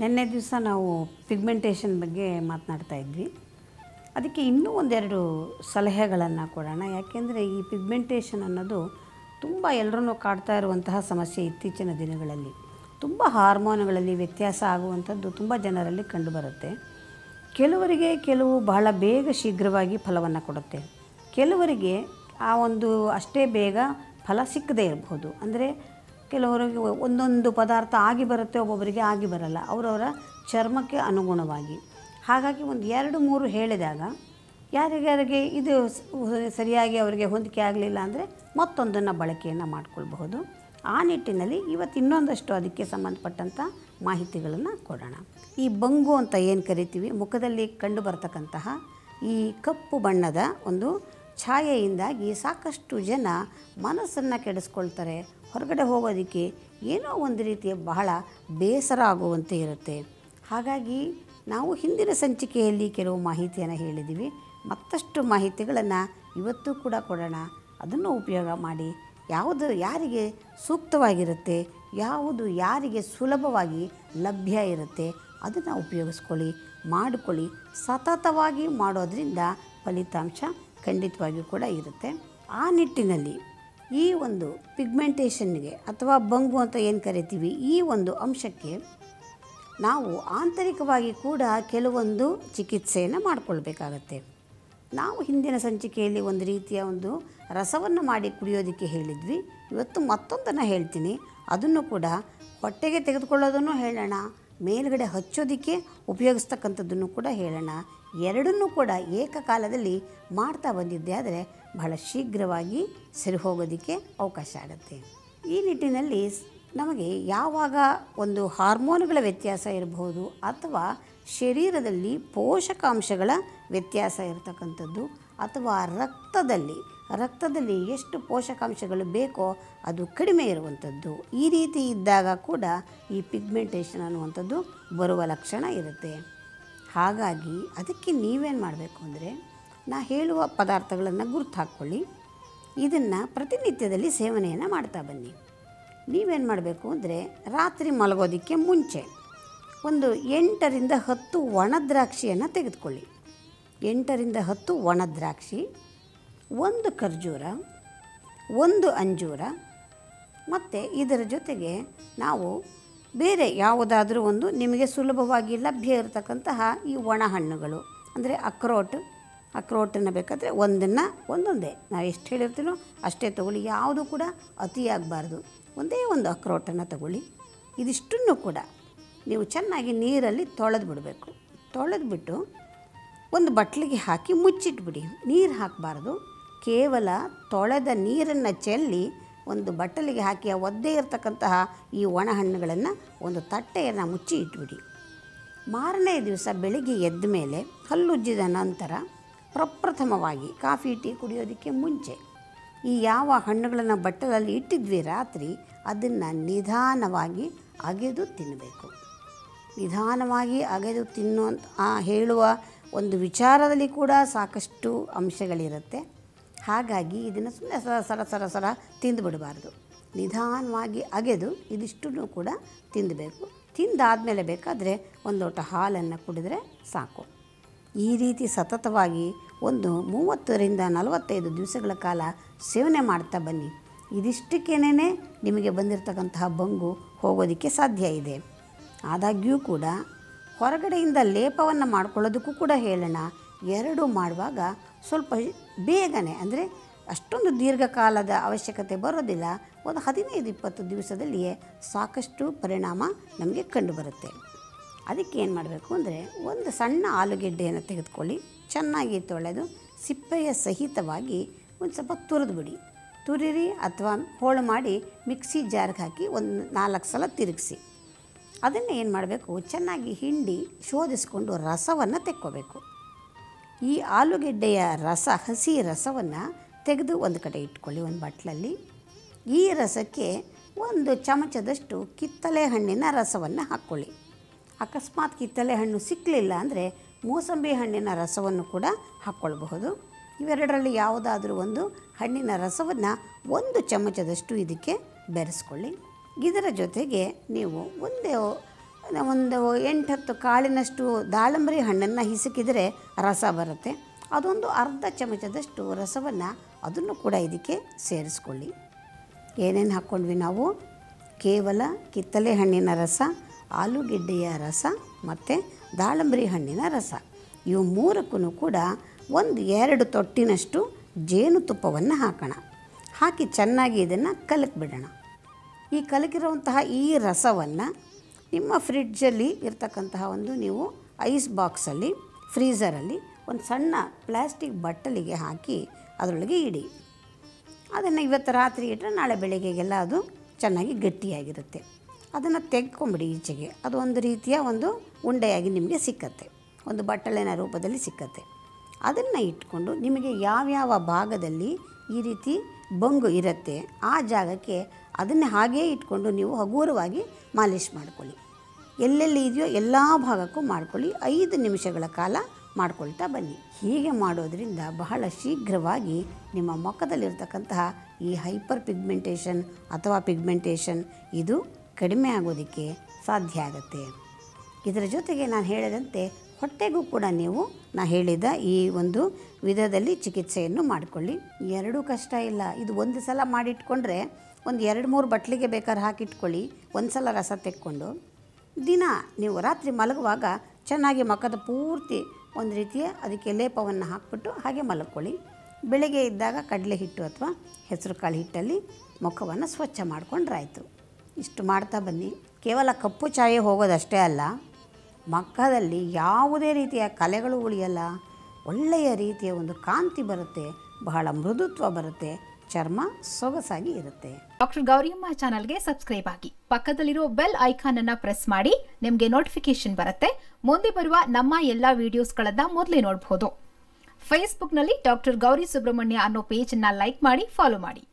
ನಿನ್ನೆ ದಿವಸ ನಾವು ಪಿಗ್ಮೆಂಟೇಷನ್ ಬಗ್ಗೆ ಮಾತನಾಡ್ತಾ ಇದ್ವಿ ಅದಕ್ಕೆ ಇನ್ನೂ ಒಂದೆರಡು ಸಲಹೆಗಳನ್ನು ಕೊಡೋಣ ಯಾಕೆಂದರೆ ಈ ಪಿಗ್ಮೆಂಟೇಷನ್ ಅನ್ನೋದು ತುಂಬ ಎಲ್ಲರನ್ನೂ ಕಾಡ್ತಾ ಇರುವಂತಹ ಸಮಸ್ಯೆ ಇತ್ತೀಚಿನ ದಿನಗಳಲ್ಲಿ ತುಂಬ ಹಾರ್ಮೋನ್ಗಳಲ್ಲಿ ವ್ಯತ್ಯಾಸ ಆಗುವಂಥದ್ದು ತುಂಬ ಜನರಲ್ಲಿ ಕಂಡುಬರುತ್ತೆ ಕೆಲವರಿಗೆ ಕೆಲವು ಬಹಳ ಬೇಗ ಶೀಘ್ರವಾಗಿ ಫಲವನ್ನು ಕೊಡುತ್ತೆ ಕೆಲವರಿಗೆ ಆ ಒಂದು ಅಷ್ಟೇ ಬೇಗ ಫಲ ಸಿಕ್ಕದೇ ಇರಬಹುದು ಅಂದರೆ ಕೆಲವರಿಗೆ ಒಂದೊಂದು ಪದಾರ್ಥ ಆಗಿ ಬರುತ್ತೆ ಒಬ್ಬೊಬ್ಬರಿಗೆ ಆಗಿ ಬರಲ್ಲ ಅವರವರ ಚರ್ಮಕ್ಕೆ ಅನುಗುಣವಾಗಿ ಹಾಗಾಗಿ ಒಂದು ಎರಡು ಮೂರು ಹೇಳಿದಾಗ ಯಾರಿಗಾರಿಗೆ ಇದು ಸ- ಸರಿಯಾಗಿ ಅವರಿಗೆ ಹೊಂದಿಕೆ ಆಗಲಿಲ್ಲ ಅಂದರೆ ಮತ್ತೊಂದನ್ನು ಬಳಕೆಯನ್ನು ಮಾಡಿಕೊಳ್ಬಹುದು ಆ ನಿಟ್ಟಿನಲ್ಲಿ ಇವತ್ತು ಇನ್ನೊಂದಷ್ಟು ಅದಕ್ಕೆ ಸಂಬಂಧಪಟ್ಟಂಥ ಮಾಹಿತಿಗಳನ್ನು ಕೊಡೋಣ ಈ ಬಂಗು ಅಂತ ಏನು ಕರಿತೀವಿ ಮುಖದಲ್ಲಿ ಕಂಡು ಬರ್ತಕ್ಕಂತಹ ಈ ಕಪ್ಪು ಬಣ್ಣದ ಒಂದು ಛಾಯೆಯಿಂದಾಗಿ ಸಾಕಷ್ಟು ಜನ ಮನಸ್ಸನ್ನು ಕೆಡಿಸ್ಕೊಳ್ತಾರೆ ಹೊರಗಡೆ ಹೋಗೋದಕ್ಕೆ ಏನೋ ಒಂದು ರೀತಿಯ ಬಹಳ ಬೇಸರ ಆಗುವಂತೆ ಇರುತ್ತೆ ಹಾಗಾಗಿ ನಾವು ಹಿಂದಿನ ಸಂಚಿಕೆಯಲ್ಲಿ ಕೆಲವು ಮಾಹಿತಿಯನ್ನು ಹೇಳಿದ್ದೀವಿ ಮತ್ತಷ್ಟು ಮಾಹಿತಿಗಳನ್ನು ಇವತ್ತು ಕೂಡ ಕೊಡೋಣ ಅದನ್ನು ಉಪಯೋಗ ಮಾಡಿ ಯಾವುದು ಯಾರಿಗೆ ಸೂಕ್ತವಾಗಿರುತ್ತೆ ಯಾವುದು ಯಾರಿಗೆ ಸುಲಭವಾಗಿ ಲಭ್ಯ ಇರುತ್ತೆ ಅದನ್ನು ಉಪಯೋಗಿಸ್ಕೊಳ್ಳಿ ಮಾಡಿಕೊಳ್ಳಿ ಸತತವಾಗಿ ಮಾಡೋದ್ರಿಂದ ಫಲಿತಾಂಶ ಖಂಡಿತವಾಗಿಯೂ ಕೂಡ ಇರುತ್ತೆ ಆ ನಿಟ್ಟಿನಲ್ಲಿ ಈ ಒಂದು ಪಿಗ್ಮೆಂಟೇಷನ್ಗೆ ಅಥವಾ ಬಂಗು ಅಂತ ಏನು ಕರಿತೀವಿ ಈ ಒಂದು ಅಂಶಕ್ಕೆ ನಾವು ಆಂತರಿಕವಾಗಿ ಕೂಡ ಕೆಲವೊಂದು ಚಿಕಿತ್ಸೆಯನ್ನು ಮಾಡಿಕೊಳ್ಬೇಕಾಗತ್ತೆ ನಾವು ಹಿಂದಿನ ಸಂಚಿಕೆಯಲ್ಲಿ ಒಂದು ರೀತಿಯ ಒಂದು ರಸವನ್ನು ಮಾಡಿ ಕುಡಿಯೋದಕ್ಕೆ ಹೇಳಿದ್ವಿ ಇವತ್ತು ಮತ್ತೊಂದನ್ನು ಹೇಳ್ತೀನಿ ಅದನ್ನು ಕೂಡ ಹೊಟ್ಟೆಗೆ ತೆಗೆದುಕೊಳ್ಳೋದನ್ನು ಹೇಳೋಣ ಮೇಲುಗಡೆ ಹಚ್ಚೋದಕ್ಕೆ ಉಪಯೋಗಿಸ್ತಕ್ಕಂಥದ್ದನ್ನು ಕೂಡ ಹೇಳೋಣ ಎರಡನ್ನೂ ಕೂಡ ಏಕಕಾಲದಲ್ಲಿ ಮಾಡ್ತಾ ಬಂದಿದ್ದೆ ಆದರೆ ಬಹಳ ಶೀಘ್ರವಾಗಿ ಸರಿ ಹೋಗೋದಕ್ಕೆ ಅವಕಾಶ ಆಗುತ್ತೆ ಈ ನಿಟ್ಟಿನಲ್ಲಿ ಸ್- ನಮಗೆ ಯಾವಾಗ ಒಂದು ಹಾರ್ಮೋನುಗಳ ವ್ಯತ್ಯಾಸ ಇರಬಹುದು ಅಥವಾ ಶರೀರದಲ್ಲಿ ಪೋಷಕಾಂಶಗಳ ವ್ಯತ್ಯಾಸ ಇರತಕ್ಕಂಥದ್ದು ಅಥವಾ ರಕ್ತದಲ್ಲಿ ರಕ್ತದಲ್ಲಿ ಎಷ್ಟು ಪೋಷಕಾಂಶಗಳು ಬೇಕೋ ಅದು ಕಡಿಮೆ ಇರುವಂಥದ್ದು ಈ ರೀತಿ ಇದ್ದಾಗ ಕೂಡ ಈ ಪಿಗ್ಮೆಂಟೇಷನ್ ಅನ್ನುವಂಥದ್ದು ಬರುವ ಲಕ್ಷಣ ಇರುತ್ತೆ ಹಾಗಾಗಿ ಅದಕ್ಕೆ ನೀವೇನು ಮಾಡಬೇಕು ಅಂದರೆ ನಾ ಹೇಳುವ ಪದಾರ್ಥಗಳನ್ನು ಗುರುತು ಹಾಕ್ಕೊಳ್ಳಿ ಇದನ್ನು ಪ್ರತಿನಿತ್ಯದಲ್ಲಿ ಸೇವನೆಯನ್ನು ಮಾಡ್ತಾ ಬನ್ನಿ ನೀವೇನು ಮಾಡಬೇಕು ಅಂದರೆ ರಾತ್ರಿ ಮಲಗೋದಕ್ಕೆ ಮುಂಚೆ ಒಂದು ಎಂಟರಿಂದ ಹತ್ತು ಒಣ ದ್ರಾಕ್ಷಿಯನ್ನು ತೆಗೆದುಕೊಳ್ಳಿ ಎಂಟರಿಂದ ಹತ್ತು ಒಣ ದ್ರಾಕ್ಷಿ ಒಂದು ಖರ್ಜೂರ ಒಂದು ಅಂಜೂರ ಮತ್ತು ಇದರ ಜೊತೆಗೆ ನಾವು ಬೇರೆ ಯಾವುದಾದ್ರೂ ಒಂದು ನಿಮಗೆ ಸುಲಭವಾಗಿ ಲಭ್ಯ ಇರತಕ್ಕಂತಹ ಈ ಒಣ ಹಣ್ಣುಗಳು ಅಂದರೆ ಅಕ್ರೋಟ್ ಅಕ್ರೋಟನ್ನು ಬೇಕಾದರೆ ಒಂದನ್ನು ಒಂದೊಂದೇ ನಾವು ಎಷ್ಟು ಹೇಳಿರ್ತೀನೋ ಅಷ್ಟೇ ತಗೊಳ್ಳಿ ಯಾವುದು ಕೂಡ ಅತಿಯಾಗಬಾರ್ದು ಒಂದೇ ಒಂದು ಅಕ್ರೋಟನ್ನು ತಗೊಳ್ಳಿ ಇದಿಷ್ಟನ್ನು ಕೂಡ ನೀವು ಚೆನ್ನಾಗಿ ನೀರಲ್ಲಿ ತೊಳೆದು ಬಿಡಬೇಕು ತೊಳೆದ್ಬಿಟ್ಟು ಒಂದು ಬಟ್ಲಿಗೆ ಹಾಕಿ ಮುಚ್ಚಿಟ್ಬಿಡಿ ನೀರು ಹಾಕಬಾರ್ದು ಕೇವಲ ತೊಳೆದ ನೀರನ್ನು ಚೆಲ್ಲಿ ಒಂದು ಬಟ್ಟಲಿಗೆ ಹಾಕಿ ಆ ಒದ್ದೆ ಇರತಕ್ಕಂತಹ ಈ ಒಣ ಹಣ್ಣುಗಳನ್ನು ಒಂದು ತಟ್ಟೆಯನ್ನು ಮುಚ್ಚಿ ಇಟ್ಬಿಡಿ ಮಾರನೇ ದಿವಸ ಬೆಳಿಗ್ಗೆ ಎದ್ದ ಮೇಲೆ ಹಲ್ಲುಜ್ಜಿದ ನಂತರ ಪ್ರಪ್ರಥಮವಾಗಿ ಕಾಫಿ ಟೀ ಕುಡಿಯೋದಕ್ಕೆ ಮುಂಚೆ ಈ ಯಾವ ಹಣ್ಣುಗಳನ್ನು ಬಟ್ಟಲಲ್ಲಿ ಇಟ್ಟಿದ್ವಿ ರಾತ್ರಿ ಅದನ್ನು ನಿಧಾನವಾಗಿ ಅಗೆದು ತಿನ್ನಬೇಕು ನಿಧಾನವಾಗಿ ಅಗೆದು ತಿನ್ನುವಂಥ ಆ ಹೇಳುವ ಒಂದು ವಿಚಾರದಲ್ಲಿ ಕೂಡ ಸಾಕಷ್ಟು ಅಂಶಗಳಿರುತ್ತೆ ಹಾಗಾಗಿ ಇದನ್ನು ಸುಮ್ಮನೆ ಸರ ಸರ ಸರ ಸರ ತಿಂದುಬಿಡಬಾರ್ದು ನಿಧಾನವಾಗಿ ಅಗೆದು ಇದಿಷ್ಟನ್ನು ಕೂಡ ತಿನ್ನಬೇಕು ತಿಂದಾದಮೇಲೆ ಬೇಕಾದರೆ ಒಂದು ಲೋಟ ಹಾಲನ್ನು ಕುಡಿದ್ರೆ ಸಾಕು ಈ ರೀತಿ ಸತತವಾಗಿ ಒಂದು ಮೂವತ್ತರಿಂದ ನಲವತ್ತೈದು ದಿವಸಗಳ ಕಾಲ ಸೇವನೆ ಮಾಡ್ತಾ ಬನ್ನಿ ಇದಿಷ್ಟಕ್ಕೇನೆ ನಿಮಗೆ ಬಂದಿರತಕ್ಕಂತಹ ಬಂಗು ಹೋಗೋದಕ್ಕೆ ಸಾಧ್ಯ ಇದೆ ಆದಾಗ್ಯೂ ಕೂಡ ಹೊರಗಡೆಯಿಂದ ಲೇಪವನ್ನು ಮಾಡ್ಕೊಳ್ಳೋದಕ್ಕೂ ಕೂಡ ಹೇಳೋಣ ಎರಡು ಮಾಡುವಾಗ ಸ್ವಲ್ಪ ಬೇಗನೆ ಅಂದರೆ ಅಷ್ಟೊಂದು ದೀರ್ಘಕಾಲದ ಅವಶ್ಯಕತೆ ಬರೋದಿಲ್ಲ ಒಂದು ಹದಿನೈದು ಇಪ್ಪತ್ತು ದಿವಸದಲ್ಲಿಯೇ ಸಾಕಷ್ಟು ಪರಿಣಾಮ ನಮಗೆ ಕಂಡುಬರುತ್ತೆ ಅದಕ್ಕೆ ಏನು ಮಾಡಬೇಕು ಅಂದರೆ ಒಂದು ಸಣ್ಣ ಆಲೂಗೆಡ್ಡೆಯನ್ನು ತೆಗೆದುಕೊಳ್ಳಿ ಚೆನ್ನಾಗಿ ತೊಳೆದು ಸಿಪ್ಪೆಯ ಸಹಿತವಾಗಿ ಒಂದು ಸ್ವಲ್ಪ ತುರಿದು ಬಿಡಿ ತುರಿರಿ ಅಥವಾ ಹೋಳು ಮಾಡಿ ಮಿಕ್ಸಿ ಜಾರ್ಗೆ ಹಾಕಿ ಒಂದು ನಾಲ್ಕು ಸಲ ತಿರುಗಿಸಿ ಅದನ್ನು ಏನು ಮಾಡಬೇಕು ಚೆನ್ನಾಗಿ ಹಿಂಡಿ ಶೋಧಿಸ್ಕೊಂಡು ರಸವನ್ನು ತೆಕ್ಕೋಬೇಕು ಈ ಆಲೂಗೆಡ್ಡೆಯ ರಸ ಹಸಿ ರಸವನ್ನು ತೆಗೆದು ಒಂದು ಕಡೆ ಇಟ್ಕೊಳ್ಳಿ ಒಂದು ಬಟ್ಲಲ್ಲಿ ಈ ರಸಕ್ಕೆ ಒಂದು ಚಮಚದಷ್ಟು ಕಿತ್ತಳೆ ಹಣ್ಣಿನ ರಸವನ್ನು ಹಾಕ್ಕೊಳ್ಳಿ ಅಕಸ್ಮಾತ್ ಕಿತ್ತಳೆ ಹಣ್ಣು ಸಿಕ್ಕಲಿಲ್ಲ ಅಂದರೆ ಮೂಸಂಬಿ ಹಣ್ಣಿನ ರಸವನ್ನು ಕೂಡ ಹಾಕ್ಕೊಳ್ಬಹುದು ಇವೆರಡರಲ್ಲಿ ಯಾವುದಾದ್ರೂ ಒಂದು ಹಣ್ಣಿನ ರಸವನ್ನು ಒಂದು ಚಮಚದಷ್ಟು ಇದಕ್ಕೆ ಬೆರೆಸ್ಕೊಳ್ಳಿ ಇದರ ಜೊತೆಗೆ ನೀವು ಒಂದು ಒಂದು ಎಂಟತ್ತು ಕಾಳಿನಷ್ಟು ದಾಳಂಬರಿ ಹಣ್ಣನ್ನು ಹಿಸುಕಿದರೆ ರಸ ಬರುತ್ತೆ ಅದೊಂದು ಅರ್ಧ ಚಮಚದಷ್ಟು ರಸವನ್ನು ಅದನ್ನು ಕೂಡ ಇದಕ್ಕೆ ಸೇರಿಸ್ಕೊಳ್ಳಿ ಏನೇನು ಹಾಕ್ಕೊಂಡ್ವಿ ನಾವು ಕೇವಲ ಕಿತ್ತಳೆ ಹಣ್ಣಿನ ರಸ ಆಲೂಗೆಡ್ಡೆಯ ರಸ ಮತ್ತು ದಾಳಂಬರಿ ಹಣ್ಣಿನ ರಸ ಇವು ಮೂರಕ್ಕೂ ಕೂಡ ಒಂದು ಎರಡು ತೊಟ್ಟಿನಷ್ಟು ಜೇನುತುಪ್ಪವನ್ನು ಹಾಕೋಣ ಹಾಕಿ ಚೆನ್ನಾಗಿ ಇದನ್ನು ಕಲಕಿಬಿಡೋಣ ಈ ಕಲಕಿರುವಂತಹ ಈ ರಸವನ್ನು ನಿಮ್ಮ ಫ್ರಿಡ್ಜಲ್ಲಿ ಇರ್ತಕ್ಕಂತಹ ಒಂದು ನೀವು ಐಸ್ ಬಾಕ್ಸಲ್ಲಿ ಫ್ರೀಝರಲ್ಲಿ ಒಂದು ಸಣ್ಣ ಪ್ಲ್ಯಾಸ್ಟಿಕ್ ಬಟ್ಟಲಿಗೆ ಹಾಕಿ ಅದರೊಳಗೆ ಇಡಿ ಅದನ್ನು ಇವತ್ತು ರಾತ್ರಿ ಇಟ್ಟರೆ ನಾಳೆ ಬೆಳಗ್ಗೆಗೆಲ್ಲ ಅದು ಚೆನ್ನಾಗಿ ಗಟ್ಟಿಯಾಗಿರುತ್ತೆ ಅದನ್ನು ತೆಗ್ಕೊಂಬಿಡಿ ಈಚೆಗೆ ಅದು ಒಂದು ರೀತಿಯ ಒಂದು ಉಂಡೆಯಾಗಿ ನಿಮಗೆ ಸಿಕ್ಕತ್ತೆ ಒಂದು ಬಟ್ಟಲಿನ ರೂಪದಲ್ಲಿ ಸಿಕ್ಕತ್ತೆ ಅದನ್ನು ಇಟ್ಕೊಂಡು ನಿಮಗೆ ಯಾವ್ಯಾವ ಭಾಗದಲ್ಲಿ ಈ ರೀತಿ ಬಂಗು ಇರುತ್ತೆ ಆ ಜಾಗಕ್ಕೆ ಅದನ್ನೇ ಹಾಗೇ ಇಟ್ಕೊಂಡು ನೀವು ಹಗುರವಾಗಿ ಮಾಲಿಷ್ ಮಾಡ್ಕೊಳ್ಳಿ ಎಲ್ಲೆಲ್ಲಿ ಇದೆಯೋ ಎಲ್ಲ ಭಾಗಕ್ಕೂ ಮಾಡ್ಕೊಳ್ಳಿ ಐದು ನಿಮಿಷಗಳ ಕಾಲ ಮಾಡ್ಕೊಳ್ತಾ ಬನ್ನಿ ಹೀಗೆ ಮಾಡೋದ್ರಿಂದ ಬಹಳ ಶೀಘ್ರವಾಗಿ ನಿಮ್ಮ ಮುಖದಲ್ಲಿರ್ತಕ್ಕಂತಹ ಈ ಹೈಪರ್ ಪಿಗ್ಮೆಂಟೇಷನ್ ಅಥವಾ ಪಿಗ್ಮೆಂಟೇಷನ್ ಇದು ಕಡಿಮೆ ಆಗೋದಕ್ಕೆ ಸಾಧ್ಯ ಆಗುತ್ತೆ ಇದರ ಜೊತೆಗೆ ನಾನು ಹೇಳಿದಂತೆ ಹೊಟ್ಟೆಗೂ ಕೂಡ ನೀವು ನಾ ಹೇಳಿದ ಈ ಒಂದು ವಿಧದಲ್ಲಿ ಚಿಕಿತ್ಸೆಯನ್ನು ಮಾಡಿಕೊಳ್ಳಿ ಎರಡೂ ಕಷ್ಟ ಇಲ್ಲ ಇದು ಒಂದು ಸಲ ಮಾಡಿಟ್ಕೊಂಡ್ರೆ ಒಂದು ಎರಡು ಮೂರು ಬಟ್ಲಿಗೆ ಬೇಕಾದ್ರೆ ಹಾಕಿಟ್ಕೊಳ್ಳಿ ಒಂದು ಸಲ ರಸ ತೆಕ್ಕೊಂಡು ದಿನ ನೀವು ರಾತ್ರಿ ಮಲಗುವಾಗ ಚೆನ್ನಾಗಿ ಮುಖದ ಪೂರ್ತಿ ಒಂದು ರೀತಿಯ ಅದಕ್ಕೆ ಲೇಪವನ್ನು ಹಾಕ್ಬಿಟ್ಟು ಹಾಗೆ ಮಲಗ್ಕೊಳ್ಳಿ ಬೆಳಿಗ್ಗೆ ಇದ್ದಾಗ ಕಡಲೆ ಹಿಟ್ಟು ಅಥವಾ ಹೆಸರು ಕಾಳು ಹಿಟ್ಟಲ್ಲಿ ಮುಖವನ್ನು ಸ್ವಚ್ಛ ಮಾಡ್ಕೊಂಡ್ರಾಯ್ತು ಇಷ್ಟು ಮಾಡ್ತಾ ಬನ್ನಿ ಕೇವಲ ಕಪ್ಪು ಚಾಯೆ ಹೋಗೋದಷ್ಟೇ ಅಲ್ಲ ಮಕ್ಕದಲ್ಲಿ ಯಾವುದೇ ರೀತಿಯ ಕಲೆಗಳು ಉಳಿಯಲ್ಲ ಒಳ್ಳೆಯ ರೀತಿಯ ಒಂದು ಕಾಂತಿ ಬರುತ್ತೆ ಬಹಳ ಮೃದುತ್ವ ಬರುತ್ತೆ ಚರ್ಮ ಸೊಗಸಾಗಿ ಇರುತ್ತೆ ಡಾಕ್ಟರ್ ಗೌರಿಯಮ್ಮ ಚಾನಲ್ಗೆ ಸಬ್ಸ್ಕ್ರೈಬ್ ಆಗಿ ಪಕ್ಕದಲ್ಲಿರೋ ಬೆಲ್ ಐಕಾನ್ ಅನ್ನ ಪ್ರೆಸ್ ಮಾಡಿ ನಿಮಗೆ ನೋಟಿಫಿಕೇಶನ್ ಬರುತ್ತೆ ಮುಂದೆ ಬರುವ ನಮ್ಮ ಎಲ್ಲಾ ವಿಡಿಯೋಸ್ಗಳನ್ನ ಮೊದಲೇ ನೋಡಬಹುದು ಫೇಸ್ಬುಕ್ನಲ್ಲಿ ಡಾಕ್ಟರ್ ಗೌರಿ ಸುಬ್ರಹ್ಮಣ್ಯ ಅನ್ನೋ ಪೇಜ್ ಅನ್ನ ಲೈಕ್ ಮಾಡಿ ಫಾಲೋ ಮಾಡಿ